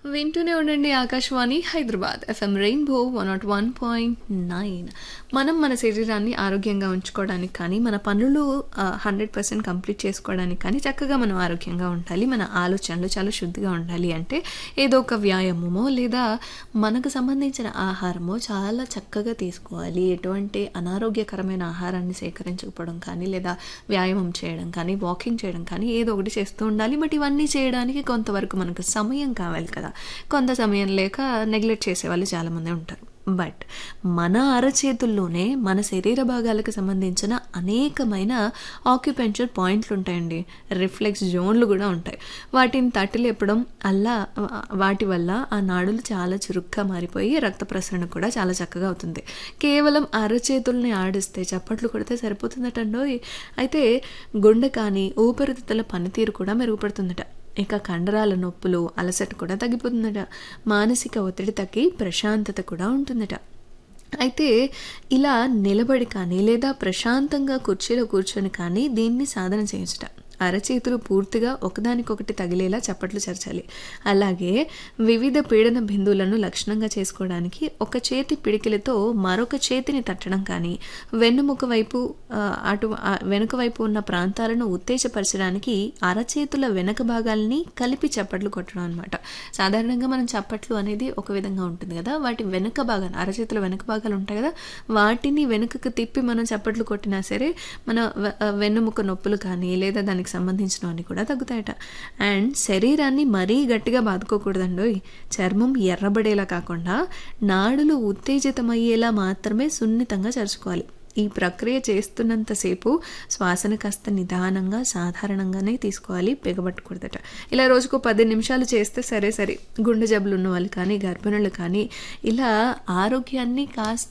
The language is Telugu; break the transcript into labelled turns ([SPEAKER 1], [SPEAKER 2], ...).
[SPEAKER 1] వింటూనే ఉండండి Akashvani Hyderabad FM rainbow one nought one point nine మనం మన శరీరాన్ని ఆరోగ్యంగా ఉంచుకోవడానికి కానీ మన పనులు హండ్రెడ్ పర్సెంట్ కంప్లీట్ చేసుకోవడానికి కానీ చక్కగా మనం ఆరోగ్యంగా ఉండాలి మన ఆలోచనలు చాలా శుద్ధిగా ఉండాలి అంటే ఏదో ఒక వ్యాయామమో లేదా మనకు సంబంధించిన ఆహారమో చాలా చక్కగా తీసుకోవాలి ఎటువంటి అనారోగ్యకరమైన ఆహారాన్ని సేకరించకపోవడం కానీ లేదా వ్యాయామం చేయడం కానీ వాకింగ్ చేయడం కానీ ఏదో ఒకటి చేస్తూ ఉండాలి బట్ ఇవన్నీ చేయడానికి కొంతవరకు మనకు సమయం కావాలి కదా కొంత సమయం లేక నెగ్లెక్ట్ చేసే వాళ్ళు చాలామంది ఉంటారు బట్ మన అరచేతుల్లోనే మన శరీర భాగాలకు సంబంధించిన అనేకమైన ఆక్యుపెంచర్ పాయింట్లు ఉంటాయండి రిఫ్లెక్స్ జోన్లు కూడా ఉంటాయి వాటిని తట్టి లేపడం అలా వాటి వల్ల ఆ నాడులు చాలా చురుగ్గా మారిపోయి రక్త ప్రసరణ కూడా చాలా చక్కగా అవుతుంది కేవలం అరచేతుల్ని ఆడిస్తే చప్పట్లు కొడితే సరిపోతుందటండో అయితే గుండె కానీ ఊపిరితిత్తుల పనితీరు కూడా మెరుగుపడుతుందట ఇక కండరాల నొప్పులు అలసట కూడా తగ్గిపోతుందట మానసిక ఒత్తిడి తగ్గి ప్రశాంతత కూడా ఉంటుందట అయితే ఇలా నిలబడి కానీ లేదా ప్రశాంతంగా కుర్చీలో కూర్చొని కానీ దీన్ని సాధన చేయొచ్చుట అరచేతులు పూర్తిగా ఒకదానికొకటి తగిలేలా చప్పట్లు చరచాలి అలాగే వివిధ పీడన బిందువులను లక్షణంగా చేసుకోవడానికి ఒక చేతి పిడికిలతో మరొక చేతిని తట్టడం కానీ వెన్నుముక వైపు అటు వెనుక వైపు ఉన్న ప్రాంతాలను ఉత్తేజపరచడానికి అరచేతుల వెనక భాగాల్ని కలిపి చప్పట్లు కొట్టడం అనమాట సాధారణంగా మనం చప్పట్లు అనేది ఒక విధంగా ఉంటుంది కదా వాటి వెనుక భాగాలు అరచేతుల వెనుక భాగాలు ఉంటాయి కదా వాటిని వెనుకకు తిప్పి మనం చప్పట్లు కొట్టినా సరే మన వెన్నుముక నొప్పులు కానీ లేదా దానికి సంబంధించినవన్నీ కూడా తగ్గుతాయట అండ్ శరీరాన్ని మరీ గట్టిగా బాదుకోకూడదండోయ్ చర్మం ఎర్రబడేలా కాకుండా నాడులు ఉత్తేజితమయ్యేలా మాత్రమే సున్నితంగా చరుచుకోవాలి ఈ ప్రక్రియ చేస్తున్నంతసేపు శ్వాసను కాస్త నిదానంగా సాధారణంగానే తీసుకోవాలి పెగబట్టకూడదట ఇలా రోజుకు పది నిమిషాలు చేస్తే సరే సరే గుండె జబ్బులు ఉన్న వాళ్ళు కానీ గర్భిణులు కానీ ఇలా ఆరోగ్యాన్ని కాస్త